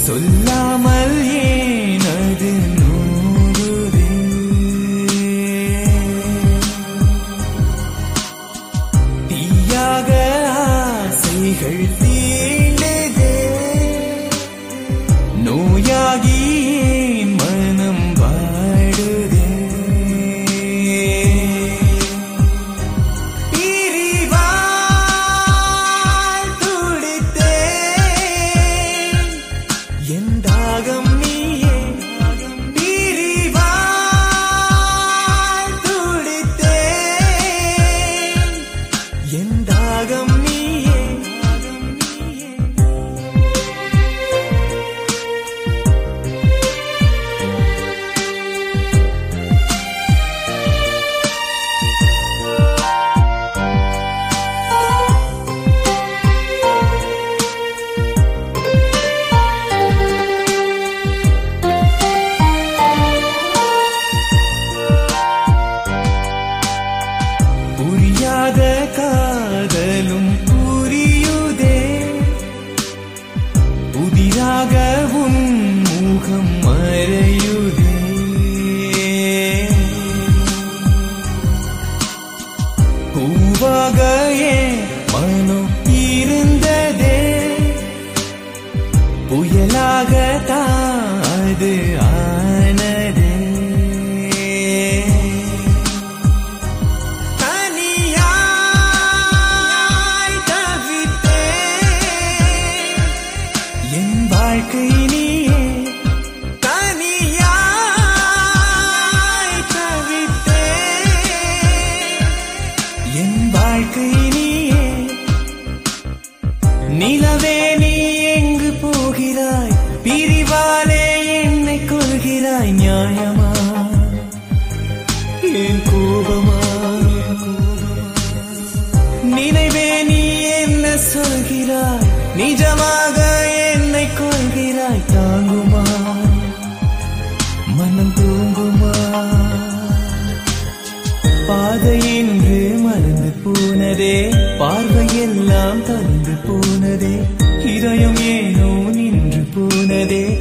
சொல்லாமல் ஏன் அது நூறுதே தீயாக ஆசைகள் தீண்டதே நோயாகி ஏன் மனம் வாடுதே பிரிவால் துடித்தேன் என் தாகம் நீயே பிரிவால் துடித்தேன் என் தாகம் நீயே புரியாத காதலும் புரியுதே புதிராக உன் முகம் மறையுதே பூவாக ஏன் மனம் இருந்ததே புயலாக தாது ஆனதே தனியாய் தவித்தேன் என் வாழ்க்கை நீயே தனியாய் தவித்தேன் என் வாழ்க்கை நீயே நிலவே நீ எங்கு போகிறாய் பிரிவாலே என்னை கொள்கிறாய் நியாயமா என் கோபமா நினைவே நீ என்ன சொல்கிறாய் நிஜமாக என்னை கொள்கிறாய் தாங்குமா மனம் தூங்குமா பாதையின்று மறந்து போனதே பார்வையெல்லாம் தந்து போனதே இதயம் ஏனோ நின்று போனதே